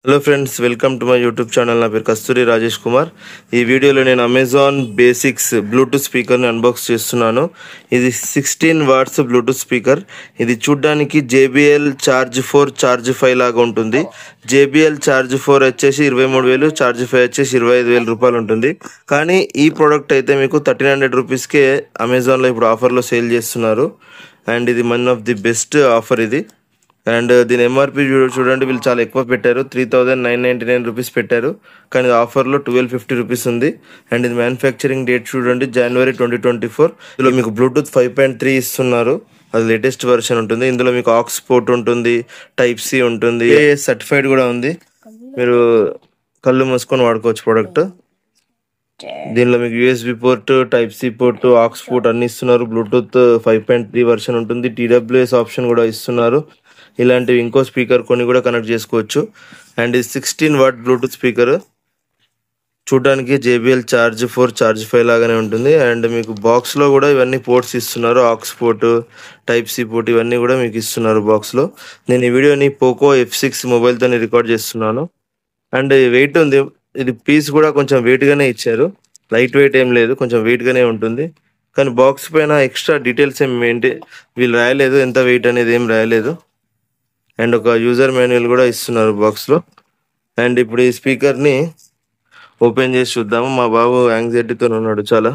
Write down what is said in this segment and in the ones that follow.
Hello friends welcome to my YouTube channel నా పేరు కస్తూరి రాజేష్ కుమార్ ఈ వీడియోలో నేను అమెజాన్ బేసిక్స్ బ్లూటూత్ స్పీకర్ని అన్బాక్స్ చేస్తున్నాను ఇది సిక్స్టీన్ వాట్స్ బ్లూటూత్ స్పీకర్ ఇది చూడ్డానికి JBL charge four charge five లాగా ఉంటుంది జేబిఎల్ ఛార్జ్ ఫోర్ వచ్చేసి ఇరవై మూడు వేలు ఛార్జ్ ఫైవ్ వచ్చేసి ఇరవై ఐదు వేల రూపాయలు ఉంటుంది కానీ ఈ ప్రోడక్ట్ అయితే మీకు థర్టీన్ హండ్రెడ్ రూపీస్కే అమెజాన్లో ఇప్పుడు ఆఫర్లో సేల్ చేస్తున్నారు అండ్ ఇది one of the best offer ఇది అండ్ దీని ఎంఆర్పి చూడండి వీళ్ళు చాలా ఎక్కువ పెట్టారు three thousand nine ninety nine rupees పెట్టారు కానీ ఆఫర్లో ట్వెల్వ్ ఫిఫ్టీ రూపీస్ ఉంది అండ్ ఇది మ్యానుఫ్యాక్చరింగ్ డేట్ చూడండి జనవరి ట్వంటీ ట్వంటీ ఫోర్ ఇందులో మీకు బ్లూటూత్ ఫైవ్ పాయింట్ త్రీ ఇస్తున్నారు అది లేటెస్ట్ వర్షన్ ఉంటుంది ఇందులో మీకు ఆక్స్ పోర్ట్ ఉంటుంది టైప్ సి ఉంటుంది ఏ సర్టిఫైడ్ కూడా ఉంది మీరు కళ్ళు మూసుకొని వాడుకోవచ్చు ప్రోడక్ట్ దీనిలో మీకు USB port type C port aux port అన్ని ఇస్తున్నారు Bluetooth five point three version ఉంటుంది టీడబ్ల్యూఎస్ ఆప్షన్ కూడా ఇస్తున్నారు ఇలాంటివి ఇంకో స్పీకర్ కొన్ని కూడా కనెక్ట్ చేసుకోవచ్చు అండ్ ఇది సిక్స్టీన్ వాట్ బ్లూటూత్ స్పీకర్ చూడడానికి JBL charge four charge five లాగానే ఉంటుంది అండ్ మీకు బాక్స్లో కూడా ఇవన్నీ పోర్ట్స్ ఇస్తున్నారు aux port type C port ఇవన్నీ కూడా మీకు ఇస్తున్నారు బాక్స్లో నేను ఈ వీడియోని పోకో ఎఫ్ సిక్స్ మొబైల్తో రికార్డ్ చేస్తున్నాను అండ్ వెయిట్ ఉంది ఇది పీస్ కూడా కొంచెం వెయిట్గానే ఇచ్చారు లైట్ వెయిట్ ఏం లేదు కొంచెం వెయిట్గానే ఉంటుంది కానీ బాక్స్ పైన ఎక్స్ట్రా డీటెయిల్స్ ఏం ఏంటి వీళ్ళు రాయలేదు ఎంత వెయిట్ అనేది ఏం రాయలేదు అండ్ ఒక యూజర్ మాన్యువల్ కూడా ఇస్తున్నారు బాక్స్లో అండ్ ఇప్పుడు ఈ స్పీకర్ని ఓపెన్ చేసి చూద్దాము మా బాబు యాంగ్జైటీతో ఉన్నాడు చాలా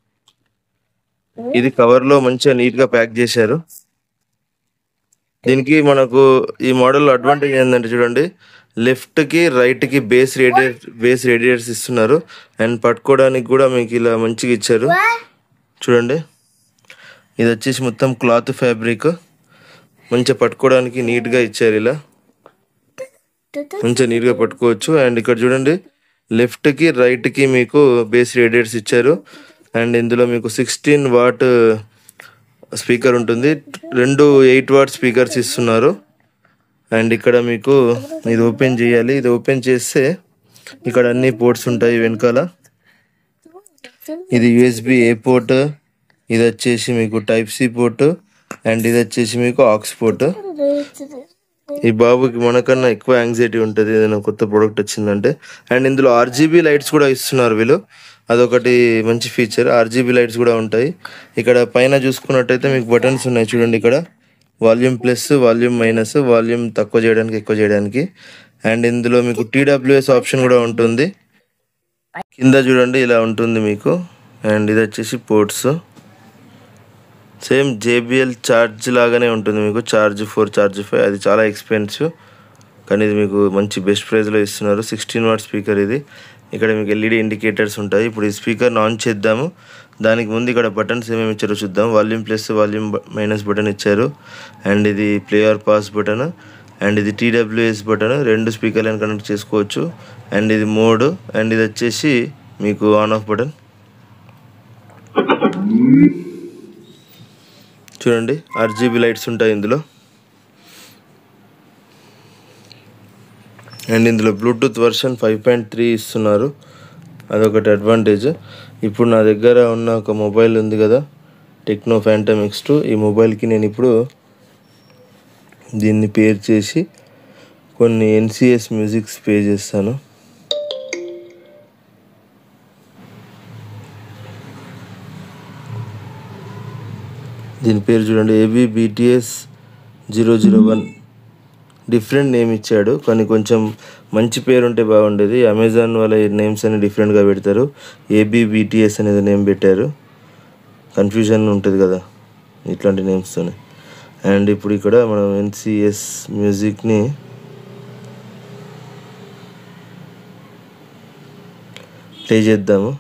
ఇది కవర్లో మంచిగా నీట్గా ప్యాక్ చేశారు దీనికి మనకు ఈ మోడల్ అడ్వాంటేజ్ ఏంటంటే చూడండి లెఫ్ట్ కి రైట్ కి బేస్ రేడియేట్ బేస్ రేడియేటర్స్ ఇస్తున్నారు అండ్ పట్టుకోవడానికి కూడా మీకు ఇలా మంచిగా ఇచ్చారు చూడండి ఇది వచ్చేసి మొత్తం క్లాత్ ఫ్యాబ్రిక్ మంచిగా పట్టుకోవడానికి నీట్గా ఇచ్చారు ఇలా మంచిగా నీట్గా పట్టుకోవచ్చు అండ్ ఇక్కడ చూడండి లెఫ్ట్కి రైట్కి మీకు బేస్ రేడియేటర్స్ ఇచ్చారు అండ్ ఇందులో మీకు సిక్స్టీన్ వాట్ స్పీకర్ ఉంటుంది రెండు ఎయిట్ వాట్ స్పీకర్స్ ఇస్తున్నారు అండ్ ఇక్కడ మీకు ఇది ఓపెన్ చేయాలి ఇది ఓపెన్ చేస్తే ఇక్కడ అన్ని పోర్ట్స్ ఉంటాయి వెనకాల ఇది యూఎస్బి ఏ పోర్ట్ ఇది వచ్చేసి మీకు టైప్ సి పోర్ట్ అండ్ ఇది వచ్చేసి మీకు ఆక్స్ పోర్ట్ ఈ బాబుకి మనకన్నా ఎక్కువ యాంగ్జైటీ ఉంటుంది ఏదైనా కొత్త ప్రోడక్ట్ వచ్చిందంటే అండ్ ఇందులో ఆర్జీబీ లైట్స్ కూడా ఇస్తున్నారు వీళ్ళు అదొకటి మంచి ఫీచర్ ఆర్జీబీ లైట్స్ కూడా ఉంటాయి ఇక్కడ పైన చూసుకున్నట్టయితే మీకు బటన్స్ ఉన్నాయి చూడండి ఇక్కడ volume plus volume minus volume తక్కువ చేయడానికి ఎక్కువ చేయడానికి అండ్ ఇందులో మీకు టీడబ్ల్యూఎస్ ఆప్షన్ కూడా ఉంటుంది కింద చూడండి ఇలా ఉంటుంది మీకు అండ్ ఇది వచ్చేసి పోర్ట్స్ సేమ్ జేబిఎల్ ఛార్జ్ లాగానే ఉంటుంది మీకు ఛార్జ్ ఫోర్ ఛార్జ్ ఫైవ్ అది చాలా ఎక్స్పెన్సివ్ కానీ ఇది మీకు మంచి బెస్ట్ ప్రైస్లో ఇస్తున్నారు సిక్స్టీన్ వాట్ స్పీకర్ ఇది ఇక్కడ మీకు ఎల్ఈడి ఇండికేటర్స్ ఉంటాయి ఇప్పుడు ఈ స్పీకర్ని ఆన్ చేద్దాము దానికి ముందు ఇక్కడ బటన్స్ ఏమేమి ఇచ్చారో చూద్దాం volume plus volume minus button ఇచ్చారు అండ్ ఇది ప్లేయర్ పాస్ బటన్ అండ్ ఇది టీడబ్ల్యూఎస్ బటన్ రెండు స్పీకర్లను కనెక్ట్ చేసుకోవచ్చు అండ్ ఇది మోడ్ అండ్ ఇది వచ్చేసి మీకు ఆన్ ఆఫ్ బటన్ చూడండి ఆర్జీబీ లైట్స్ ఉంటాయి ఇందులో అండ్ ఇందులో Bluetooth version five point three ఇస్తున్నారు అదొకటి అడ్వాంటేజ్ ఇప్పుడు నా దగ్గర ఉన్న ఒక మొబైల్ ఉంది కదా టెక్నో ఫ్యాంటమ్ ఎక్స్ టూ ఈ మొబైల్కి నేను ఇప్పుడు దీన్ని పేర్ చేసి కొన్ని ఎన్సిఎస్ మ్యూజిక్స్ పే చేస్తాను దీని పేరు చూడండి AB BTS zero zero one different name ఇచ్చాడు కానీ కొంచెం మంచి పేరు ఉంటే బాగుండేది అమెజాన్ వాళ్ళ నేమ్స్ అన్ని డిఫరెంట్గా పెడతారు ఏబీ బీటీఎస్ అనేది నేమ్ పెట్టారు కన్ఫ్యూజన్ ఉంటుంది కదా ఇట్లాంటి నేమ్స్తోనే అండ్ ఇప్పుడు ఇక్కడ మనం ఎన్సిఎస్ మ్యూజిక్ని ప్లే చేద్దాము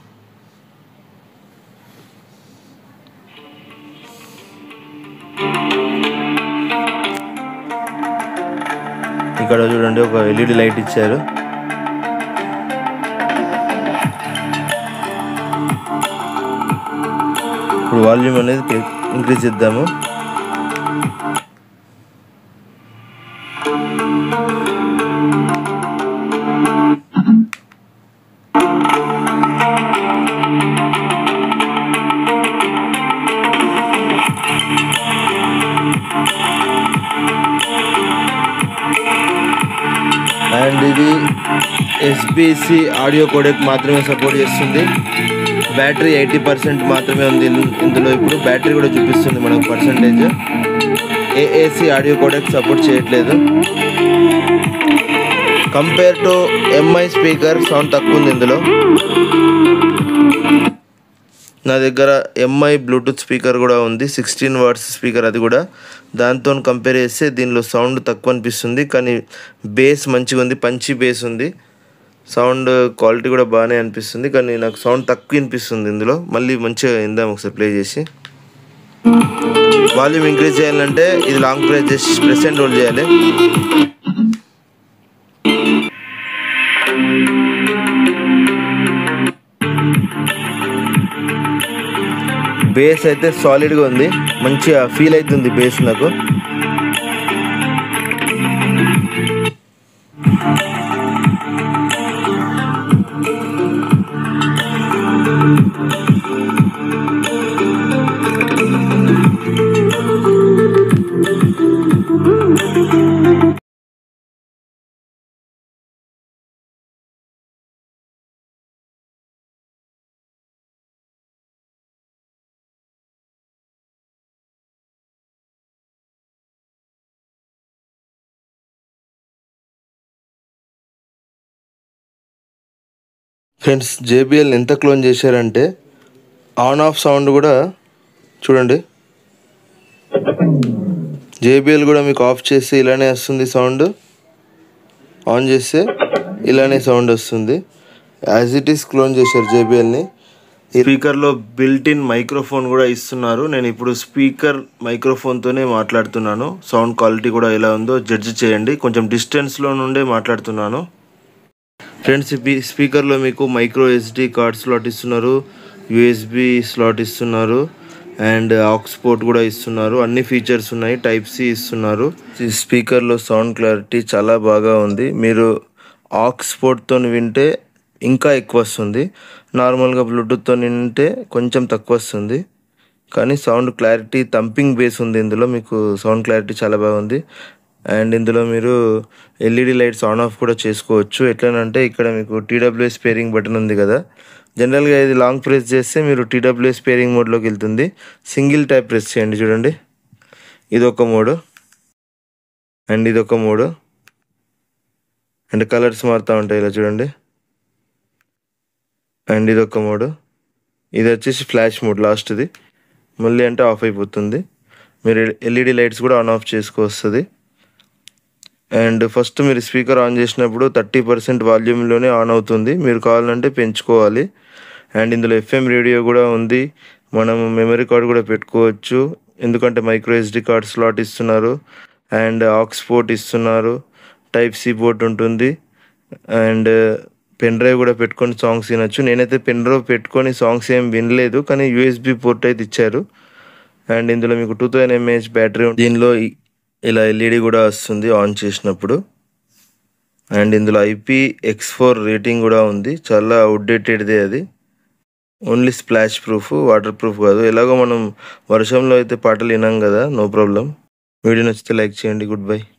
ఇక్కడ చూడండి ఒక ఎల్ఈడి లైట్ ఇచ్చారు ఇప్పుడు వాల్యూమ్ అనేది ఇంక్రీజ్ చేద్దాము అండ్ ఇది ఇది ఎస్బిసి ఆడియో కోడెక్ మాత్రమే సపోర్ట్ చేస్తుంది బ్యాటరీ ఎయిటీ పర్సెంట్ మాత్రమే ఉంది ఇన్- ఇందులో ఇప్పుడు బ్యాటరీ కూడా చూపిస్తుంది మనకు percentage AAC audio codec support చేయట్లేదు compare to MI speaker sound తక్కువ ఉంది ఇందులో నా దగ్గర ఎంఐ బ్లూటూత్ స్పీకర్ కూడా ఉంది సిక్స్టీన్ వాట్స్ స్పీకర్ అది కూడా దాంతో కంపేర్ చేస్తే దీనిలో సౌండ్ తక్కువ అనిపిస్తుంది కానీ బేస్ మంచిగా ఉంది పంచి బేస్ ఉంది సౌండ్ క్వాలిటీ కూడా బాగానే అనిపిస్తుంది కానీ నాకు సౌండ్ తక్కువ వినిపిస్తుంది ఇందులో మళ్ళీ మంచిగా ఇందాం ఒకసారి ప్లే చేసి వాల్యూమ్ ఇంక్రీజ్ చేయాలంటే ఇది లాంగ్ ప్రెస్ చేసి ప్రెస్ అండ్ హోల్డ్ చేయాలి బేస్ అయితే సాలిడ్గా ఉంది మంచిగా ఫీల్ అవుతుంది బేస్ నాకు ఫ్రెండ్స్ జేబిఎల్ ఎంత క్లోన్ చేశారంటే ఆన్ ఆఫ్ సౌండ్ కూడా చూడండి జేబిఎల్ కూడా మీకు ఆఫ్ చేస్తే ఇలానే వస్తుంది సౌండ్ ఆన్ చేస్తే ఇలానే సౌండ్ వస్తుంది యాజ్ ఇట్ ఈస్ క్లోన్ చేశారు జేబిఎల్ని స్పీకర్లో బిల్ట్ ఇన్ మైక్రోఫోన్ కూడా ఇస్తున్నారు నేను ఇప్పుడు స్పీకర్ మైక్రోఫోన్తోనే మాట్లాడుతున్నాను సౌండ్ క్వాలిటీ కూడా ఎలా ఉందో జడ్జి చేయండి కొంచెం డిస్టెన్స్లో నుండే మాట్లాడుతున్నాను ఫ్రెండ్స్ ఈ స్పీకర్లో మీకు మైక్రో ఎస్డి కార్డ్ స్లాట్ ఇస్తున్నారు యూఎస్బి స్లాట్ ఇస్తున్నారు అండ్ ఆక్స్పోర్ట్ కూడా ఇస్తున్నారు అన్ని ఫీచర్స్ ఉన్నాయి టైప్ సి ఇస్తున్నారు ఈ స్పీకర్లో సౌండ్ క్లారిటీ చాలా బాగా ఉంది మీరు ఆక్స్పోర్ట్తో వింటే ఇంకా ఎక్కువ వస్తుంది నార్మల్గా బ్లూటూత్తో వింటే కొంచెం తక్కువ వస్తుంది కానీ సౌండ్ క్లారిటీ తంపింగ్ బేస్ ఉంది ఇందులో మీకు సౌండ్ క్లారిటీ చాలా బాగుంది అండ్ ఇందులో మీరు ఎల్ఈడి లైట్స్ ఆన్ ఆఫ్ కూడా చేసుకోవచ్చు ఎట్లనంటే ఇక్కడ మీకు టీడబ్ల్యూఎస్ పేరింగ్ బటన్ ఉంది కదా జనరల్గా ఇది లాంగ్ ప్రెస్ చేస్తే మీరు టీడబ్ల్యూఎస్ పేరింగ్ మోడ్లోకి వెళ్తుంది సింగిల్ ట్యాప్ ప్రెస్ చేయండి చూడండి ఇది ఒక మోడ్ అండ్ ఇది ఒక మోడ్ అండ్ కలర్స్ మారుతూ ఉంటాయి ఇలా చూడండి అండ్ ఇది ఒక మోడ్ ఇది వచ్చేసి ఫ్లాష్ మోడ్ లాస్ట్ది మళ్ళీ అంటే ఆఫ్ అయిపోతుంది మీరు ఎల్ఈడి లైట్స్ కూడా ఆన్ ఆఫ్ చేసుకోవస్తుంది అండ్ ఫస్ట్ మీరు స్పీకర్ ఆన్ చేసినప్పుడు థర్టీ పర్సెంట్ వాల్యూమ్లోనే ఆన్ అవుతుంది మీరు కావాలంటే పెంచుకోవాలి అండ్ ఇందులో ఎఫ్ఎం రేడియో కూడా ఉంది మనం మెమరీ కార్డ్ కూడా పెట్టుకోవచ్చు ఎందుకంటే మైక్రో ఎస్డి కార్డ్ స్లాట్ ఇస్తున్నారు అండ్ ఆక్స్పోర్ట్ ఇస్తున్నారు టైప్ సి పోర్ట్ ఉంటుంది అండ్ పెన్ డ్రైవ్ కూడా పెట్టుకొని సాంగ్స్ వినొచ్చు నేనైతే పెన్ డ్రైవ్ పెట్టుకొని సాంగ్స్ ఏం వినలేదు కానీ యూఎస్బి పోర్ట్ అయితే ఇచ్చారు అండ్ ఇందులో మీకు టూ థౌజండ్ ఎంఏహెచ్ బ్యాటరీ ఉంది. దీనిలో ఈ- ఇలా ఎల్ఈడి కూడా వస్తుంది ఆన్ చేసినప్పుడు అండ్ ఇందులో ఐపీ ఎక్స్ ఫోర్ రేటింగ్ కూడా ఉంది చాలా అవుట్డేటెడ్దే అది only splash proof water proof కాదు ఎలాగో మనం వర్షంలో అయితే పాటలు వినాం కదా నో ప్రాబ్లం వీడియో నచ్చితే లైక్ చేయండి గుడ్ బై